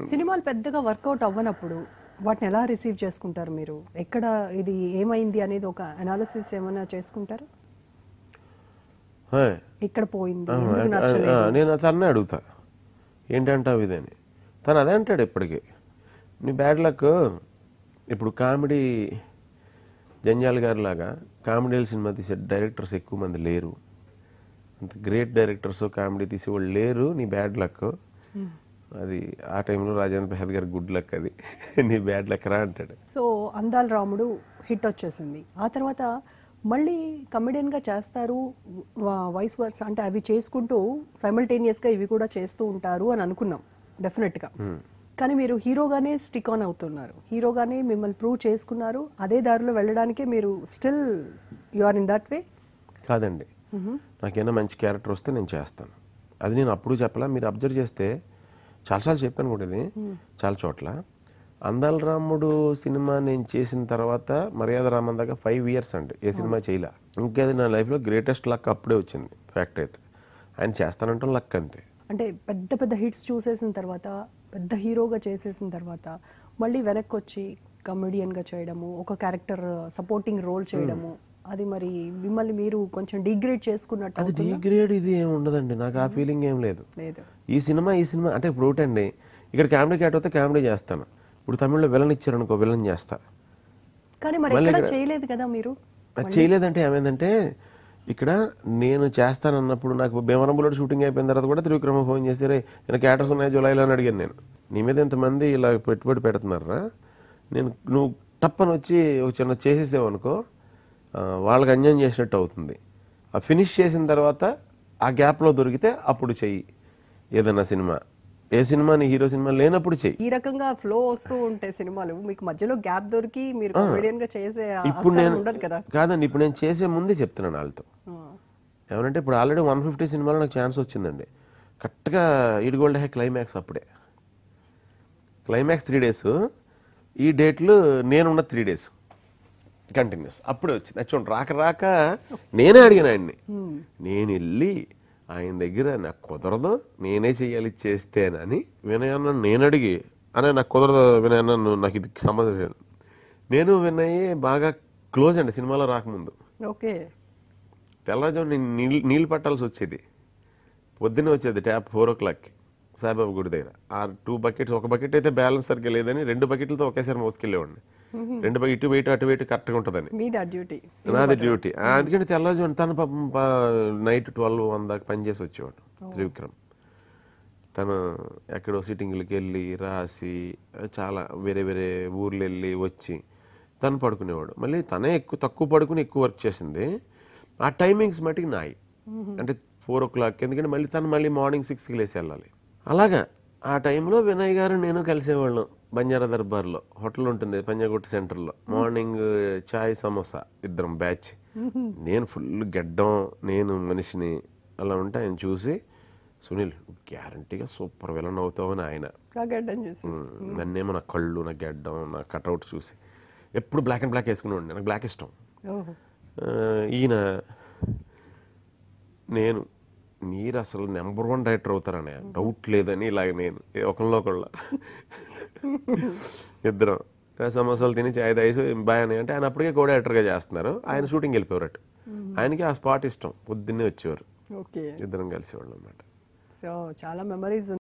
సినిమాలు పెద్దగా వర్కౌట్ అవ్వనప్పుడు వాటిని ఎలా రిసీవ్ చేసుకుంటారు మీరు ఎక్కడ ఇది ఏమైంది అనేది ఒక అనాలిసిస్ ఏమైనా చేసుకుంటారు హే. ఎక్కడ పోయింది ఆ, ఎందుకు ఆ, నచ్చలేదు ఆ, నేను తన్నే అడుగుతా ఏంటంటావు ఇదని తను అదే అంటాడు ఇప్పటికీ నీ బ్యాడ్ లక్ ఇప్పుడు కామెడీ జంజాల్ గారి లాగా కామెడీల సినిమా తీసే డైరెక్టర్స్ ఎక్కువ మంది లేరు అంత గ్రేట్ డైరెక్టర్స్ కామెడీ తీసేవాళ్ళు లేరు నీ బ్యాడ్ లక్ అది ఆ టైంలో రాజేంద్ర ప్రసాద్ గారి గుడ్ లక్ అది నీ బ్యాడ్ లక్ రా అంటాడు సో అందాల రాముడు హిట్ వచ్చేసింది ఆ తర్వాత మళ్ళీ కమెడియన్గా చేస్తారు వైస్ వర్స్ అంటే అవి చేసుకుంటూ సైమల్టేనియస్గా ఇవి కూడా చేస్తూ ఉంటారు అని అనుకున్నాం డెఫినెట్గా కానీ మీరు హీరోగానే స్టిక్ ఆన్ అవుతున్నారు హీరోగానే మిమ్మల్ని ప్రూవ్ చేసుకున్నారు అదే దారిలో వెళ్ళడానికే మీరు still you are in that way కాదండి నాకేమైనా మంచి క్యారెక్టర్ వస్తే నేను చేస్తాను అది నేను అప్పుడు చెప్పలా మీరు అబ్జర్వ్ చేస్తే చాలాసార్లు చెప్పాను కూడా ఇది చాలా చోట్ల అందాల రాముడు సినిమా నేను చేసిన తర్వాత మర్యాద రామన్ దాకా ఫైవ్ ఇయర్స్ అండి ఏ సినిమా చేయలే ఇంకేది నా లైఫ్లో గ్రేటెస్ట్ లక్ అప్పుడే వచ్చింది ఫ్యాక్ట్ అయితే ఆయన చేస్తానంటాం లక్ అంతే అంటే పెద్ద పెద్ద హిట్స్ చూసేసిన తర్వాత పెద్ద హీరోగా చేసేసిన తర్వాత మళ్ళీ వెనక్కి వచ్చి కమెడియన్గా చేయడము ఒక క్యారెక్టర్ సపోర్టింగ్ రోల్ చేయడము అది మరి మిమ్మల్ని మీరు కొంచెం డిగ్రేడ్ చేసుకున్నట్టు అది డిగ్రేడ్ ఇది ఏమి ఉండదండి నాకు ఆ ఫీలింగ్ ఏం లేదు లేదు ఈ సినిమా ఈ సినిమా అంటే ఇప్పుడు ఒకటండి ఇక్కడ కామెడీ క్యాట్ అయితే కామెడీ చేస్తాను ఇప్పుడు తమిళ్లో విలన్ ఇచ్చారనుకో విలన్ చేస్తా కానీ మరి ఎక్కడ చేయలేదు కదా మీరు అది చేయలేదంటే ఏమైందంటే ఇక్కడ నేను చేస్తానన్నప్పుడు నాకు భీమవరం బుల్లెట్ షూటింగ్ అయిపోయిన తర్వాత కూడా త్రివిక్రమ ఫోన్ చేసి రే నేను క్యాటర్స్ ఉన్నాయి జూలైలో అని అడిగాను నేను నీ మీద ఎంతమంది ఇలా పెట్టుబడి పెడుతున్నారా నేను నువ్వు టప్పని వచ్చి ఒక చిన్న చేసేసావు అనుకో ఆ, వాళ్ళకి అన్యాయం చేసినట్టు అవుతుంది ఆ ఫినిష్ చేసిన తర్వాత ఆ గ్యాప్లో దొరికితే అప్పుడు చెయ్యి ఏదన్నా సినిమా ఏ సినిమా నీ హీరో సినిమా లేనప్పుడు చెయ్యి ఈ రకంగా ఫ్లో వస్తూ ఉంటాయి సినిమాలు మీకు మధ్యలో గ్యాప్ దొరికి మీరు కమెడియన్ గా చేసే ఇప్పుడు ఆస్కారం నేను ఉండదు కదా కాదండి ఇప్పుడు నేను చేసే ముందే చెప్తున్నాను వాళ్ళతో ఆ. ఏమంటే ఇప్పుడు ఆల్రెడీ వన్ ఫిఫ్టీ సినిమాలో నాకు ఛాన్స్ వచ్చిందండి కరెక్ట్గా ఇడిగోల్డ్ హే క్లైమాక్స్ అప్పుడే క్లైమాక్స్ త్రీ డేస్ ఈ డేట్లు నేనున్న త్రీ డేస్ కంటిన్యూస్ అప్పుడే వచ్చింది అది చూడండి రాక రాక నేనే అడిగాను ఆయన్ని నేను వెళ్ళి ఆయన దగ్గర నాకు కుదరదు నేనే చెయ్యాలి చేస్తేనని వినయన్న నేను అడిగి అనే నాకు కుదరదు వినయన్న నువ్వు నాకు ఇది సంబంధం లేదు నేను వినయ్ బాగా క్లోజ్ అండి సినిమాలో రాకముందు ఓకే తెల్లవారుజాము నేను నీళ్ళు నీళ్ళు పట్టాల్సి వచ్చేది పొద్దున్నే వచ్చేది ట్యాప్ ఫోర్ ఓ క్లాక్కి సాయిబాబా గుడి దగ్గర ఆ టూ బకెట్స్ ఒక బకెట్ అయితే బ్యాలెన్స్ సరిగ్గా లేదని రెండు బకెట్లతో ఒకేసారి మోసుకెళ్ళేవాడిని రెండు బకెట్ ఇటు వెయిట్ అటు వెయిట్ కరెక్ట్గా ఉంటుందని మీది ఆ డ్యూటీ నాది డ్యూటీ అందుకని తెల్లవారుజాము తను పాపం నైట్ ట్వెల్వ్ వన్ దాకా పనిచేసి వచ్చేవాడు త్రివిక్రమ్ తను ఎక్కడో సిట్టింగ్లకి వెళ్ళి రాసి చాలా వేరే వేరే ఊర్లు వెళ్ళి వచ్చి తను పడుకునేవాడు మళ్ళీ తనే ఎక్కువ తక్కువ పడుకుని ఎక్కువ వర్క్ చేసింది ఆ టైమింగ్స్ మటుకు నాయి అంటే ఫోర్ ఓ క్లాక్ ఎందుకంటే మళ్ళీ తను మళ్ళీ మార్నింగ్ సిక్స్కి లేసి వెళ్ళాలి అలాగా ఆ టైంలో వినయ్ గారు నేను కలిసేవాళ్ళం బంజారా దర్బార్లో హోటల్ ఉంటుంది పంజాగుట్ట సెంటర్లో మార్నింగ్ చాయ్ సమోసా ఇద్దరం బ్యాచ్ నేను ఫుల్ గెడ్డం నేను మనిషిని అలా ఉంటే ఆయన చూసి సునీల్ గ్యారంటీగా సూపర్ విలన్ అవుతావని ఆయన కాగడ్డం చూసి నన్నేమో నా కళ్ళు నా గెడ్డం నా కట్అవుట్ చూసి ఎప్పుడు బ్లాక్ అండ్ బ్లాక్ వేసుకుని నాకు బ్లాక్ ఇష్టం ఓహో ఆ, ఈయన నేను మీరు అసలు నెంబర్ వన్ డైరెక్టర్ అవుతారనే డౌట్ లేదని ఇలాగ నేను ఒకరిలో ఒకళ్ళ ఇద్దరం ఆ సమోసాలు తిని చాయ్ తాగేసి బాయ్ అని అంటే ఆయన అప్పటికే కో డైరెక్టర్గా చేస్తున్నారు ఆయన షూటింగ్ వెళ్ళిపోయారు అటు ఆయనకి ఆ స్పాట్ ఇష్టం పొద్దున్నే వచ్చేవారు ఓకే ఇద్దరం కలిసేవాళ్ళు అనమాట సో చాలా మెమరీస్